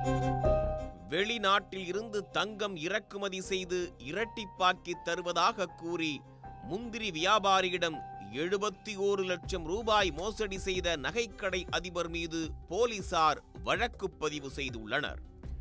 வெளிநாட்டில் இருந்து தங்கம் இறக்குமதி செய்து இரட்டிப்பாக்கி தருவதாக கூறி முந்திரி வியாபாரியிடம் எழுபத்தி ஓரு லட்சம் ரூபாய் மோசடி செய்த நகைக்கடை அதிபர் மீது போலீசார் வழக்கு பதிவு செய்துள்ளனர்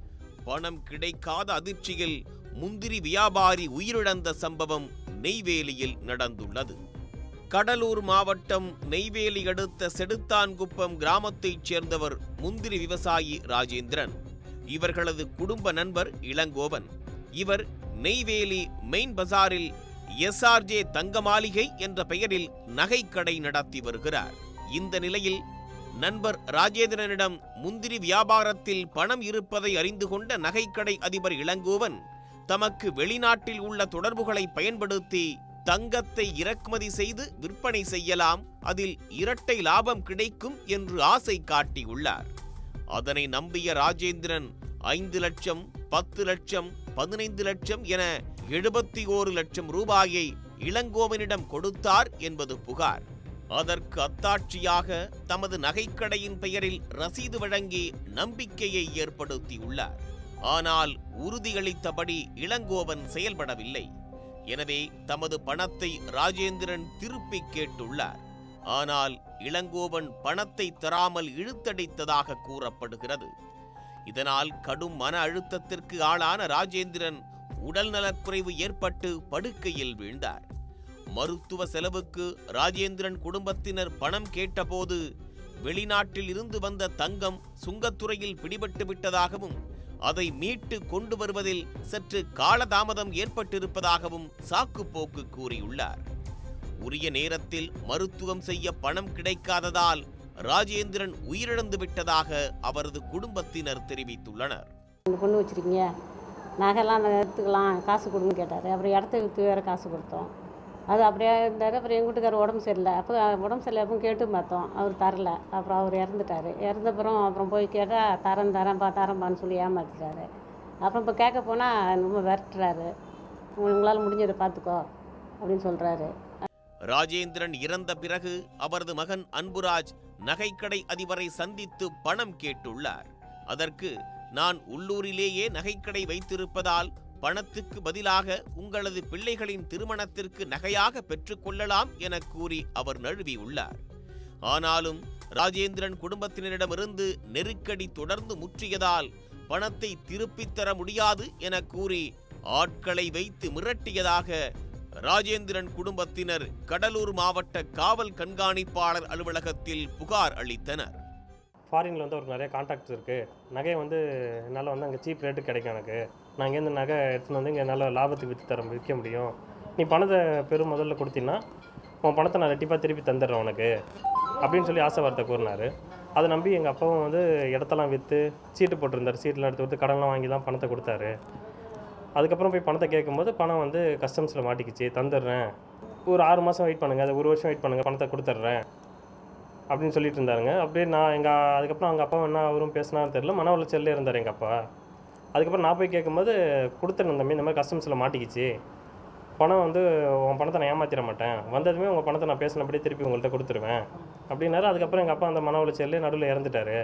பணம் கிடைக்காத அதிர்ச்சியில் முந்திரி வியாபாரி உயிரிழந்த சம்பவம் நெய்வேலியில் நடந்துள்ளது கடலூர் மாவட்டம் நெய்வேலி அடுத்த செடுத்தான்குப்பம் கிராமத்தைச் சேர்ந்தவர் முந்திரி விவசாயி ராஜேந்திரன் இவர்களது குடும்ப நண்பர் இளங்கோவன் இவர் நெய்வேலி மெயின் பஜாரில் எஸ்ஆர்ஜே தங்க மாளிகை என்ற பெயரில் நகைக்கடை நடத்தி வருகிறார் இந்த நிலையில் நண்பர் ராஜேந்திரனிடம் முந்திரி வியாபாரத்தில் பணம் இருப்பதை அறிந்து கொண்ட நகைக்கடை அதிபர் இளங்கோவன் தமக்கு வெளிநாட்டில் உள்ள தொடர்புகளை பயன்படுத்தி தங்கத்தை இறக்குமதி செய்து விற்பனை செய்யலாம் அதில் இரட்டை லாபம் கிடைக்கும் என்று ஆசை காட்டியுள்ளார் அதனை நம்பிய ராஜேந்திரன் ஐந்து லட்சம் பத்து லட்சம் பதினைந்து லட்சம் என எழுபத்தி ஓரு லட்சம் ரூபாயை இளங்கோவனிடம் கொடுத்தார் என்பது புகார் அதற்கு அத்தாட்சியாக தமது நகைக்கடையின் பெயரில் ரசீது வழங்கி நம்பிக்கையை ஏற்படுத்தியுள்ளார் ஆனால் உறுதியளித்தபடி இளங்கோவன் செயல்படவில்லை எனவே தமது பணத்தை ராஜேந்திரன் திருப்பி கேட்டுள்ளார் ஆனால் இளங்கோவன் பணத்தை தராமல் இழுத்தடித்ததாக கூறப்படுகிறது இதனால் கடும் மன அழுத்தத்திற்கு ஆளான ராஜேந்திரன் உடல்நலக்குறைவு ஏற்பட்டு படுக்கையில் வீழ்ந்தார் மருத்துவ செலவுக்கு ராஜேந்திரன் குடும்பத்தினர் பணம் கேட்டபோது வெளிநாட்டில் இருந்து வந்த தங்கம் சுங்கத்துறையில் பிடிபட்டு விட்டதாகவும் அதை மீட்டு கொண்டு வருவதில் சற்று காலதாமதம் ஏற்பட்டிருப்பதாகவும் சாக்குப்போக்கு கூறியுள்ளார் உரிய நேரத்தில் மருத்துவம் செய்ய பணம் கிடைக்காததால் ராஜேந்திரன் உயிரிழந்து விட்டதாக அவரது குடும்பத்தினர் தெரிவித்துள்ளனர் ரெண்டு பொண்ணு வச்சுருக்கீங்க நகைலாம் நாங்கள் எடுத்துக்கலாம் காசு கொடுங்கன்னு கேட்டார் அப்புறம் இடத்த விற்று வேறு காசு கொடுத்தோம் அது அப்படியே இருந்தார் அப்புறம் எங்கள் வீட்டுக்காரர் உடம்பு சரியில்லை அப்போ உடம்பு சரியில்லை அப்போ கேட்டு பார்த்தோம் அவர் தரல அப்புறம் அவர் இறந்துட்டார் இறந்தப்புறம் அப்புறம் போய் கேட்டால் தரேன் தரேன்ப்பா தரேன்ப்பான்னு சொல்லி ஏமாத்திட்டாரு அப்புறம் இப்போ கேட்க போனால் ரொம்ப விரட்டுறாரு உங்களால் முடிஞ்சதை பார்த்துக்கோ அப்படின்னு சொல்கிறாரு ராஜேந்திரன் இறந்த பிறகு அவரது மகன் அன்புராஜ் நகைக்கடை அதிபரை சந்தித்து பணம் கேட்டுள்ளார் அதற்கு நான் உள்ளூரிலேயே நகைக்கடை வைத்திருப்பதால் பணத்துக்கு பதிலாக உங்களது பிள்ளைகளின் திருமணத்திற்கு நகையாக பெற்றுக்கொள்ளலாம் என கூறி அவர் நழுவியுள்ளார் ஆனாலும் ராஜேந்திரன் குடும்பத்தினரிடமிருந்து நெருக்கடி தொடர்ந்து முற்றியதால் பணத்தை திருப்பித் தர முடியாது என கூறி ஆட்களை வைத்து மிரட்டியதாக ராஜேந்திரன் குடும்பத்தினர் கடலூர் மாவட்ட காவல் கண்காணிப்பாளர் அலுவலகத்தில் புகார் அளித்தனர் ஃபாரினில் வந்து அவருக்கு நிறைய கான்டாக்ட்ஸ் இருக்குது நகையை வந்து என்னால் வந்து அங்கே சீப் ரேட்டு கிடைக்கும் எனக்கு நான் இங்கேருந்து நகை எடுத்துன்னு வந்து இங்கே நல்ல லாபத்துக்கு விற்று தர விற்க முடியும் நீ பணத்தை பெரும் முதல்ல கொடுத்தீங்கன்னா உன் பணத்தை நான் ரெட்டிப்பாக திருப்பி தந்துடுறேன் உனக்கு அப்படின்னு சொல்லி ஆசை வார்த்தை கூறினார் அதை நம்பி எங்கள் அப்பாவும் வந்து இடத்தெல்லாம் விற்று சீட்டு போட்டிருந்தார் சீட்டெலாம் எடுத்து கொடுத்து கடன்லாம் வாங்கி தான் பணத்தை கொடுத்தாரு அதுக்கப்புறம் போய் பணத்தை கேட்கும்போது பணம் வந்து கஸ்டம்ஸில் மாட்டிக்கிச்சு தந்துடுறேன் ஒரு ஆறு மாதம் வெயிட் பண்ணுங்கள் அது ஒரு வருஷம் வெயிட் பண்ணுங்கள் பணத்தை கொடுத்துட்றேன் அப்படின்னு சொல்லிட்டு இருந்தாருங்க அப்படியே நான் எங்கள் அதுக்கப்புறம் அவங்க அப்பா என்ன அவரும் பேசினாரு தெரியல மன உளைச்சல்லே இருந்தார் எங்கள் அப்பா அதுக்கப்புறம் நான் போய் கேட்கும்போது கொடுத்துருந்தேன் தம்பி இந்த மாதிரி கஸ்டம்ஸில் மாட்டிக்கிச்சு பணம் வந்து உன் பணத்தை நான் ஏமாத்திட மாட்டேன் வந்ததுமே உங்கள் பணத்தை நான் பேசினபடியே திருப்பி உங்கள்கிட்ட கொடுத்துருவேன் அப்படின்னாரு அதுக்கப்புறம் எங்கள் அப்பா அந்த மன உளைச்சல்லே நடுவில் இறந்துட்டாரு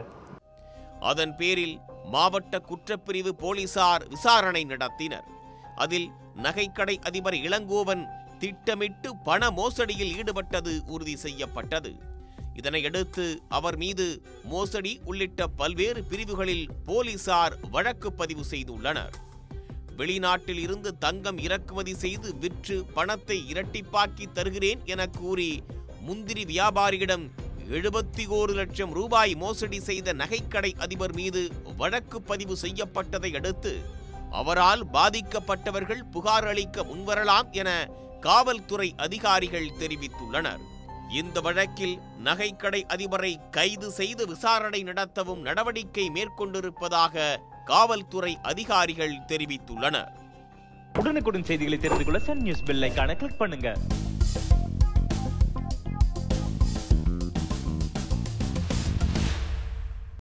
அதன் பேரில் மாவட்ட குற்றப்பிரிவு போலீசார் விசாரணை நடத்தினர் அதில் நகைக்கடை அதிபர் இளங்கோவன் திட்டமிட்டு பண மோசடியில் ஈடுபட்டது உறுதி செய்யப்பட்டது இதனையடுத்து அவர் மீது மோசடி உள்ளிட்ட பல்வேறு பிரிவுகளில் போலீசார் வழக்கு பதிவு செய்துள்ளனர் வெளிநாட்டில் இருந்து தங்கம் இறக்குமதி செய்து விற்று பணத்தை இரட்டிப்பாக்கி தருகிறேன் என கூறி முந்திரி வியாபாரியிடம் எழுபத்தி ஓரு லட்சம் ரூபாய் மோசடி செய்த நகைக்கடை அதிபர் மீது வழக்கு பதிவு செய்யப்பட்டதை அடுத்து அவரால் பாதிக்கப்பட்டவர்கள் புகார் அளிக்க முன்வரலாம் என காவல்துறை அதிகாரிகள் தெரிவித்துள்ளனர் இந்த வழக்கில் நகைக்கடை அதிபரை கைது செய்து விசாரணை நடத்தவும் நடவடிக்கை மேற்கொண்டிருப்பதாக காவல்துறை அதிகாரிகள் தெரிவித்துள்ளனர் உடனுக்குடன் செய்திகளை தெரிந்து கொள்ள சன் நியூஸ் பெல் ஐகானை கிளிக் பண்ணுங்க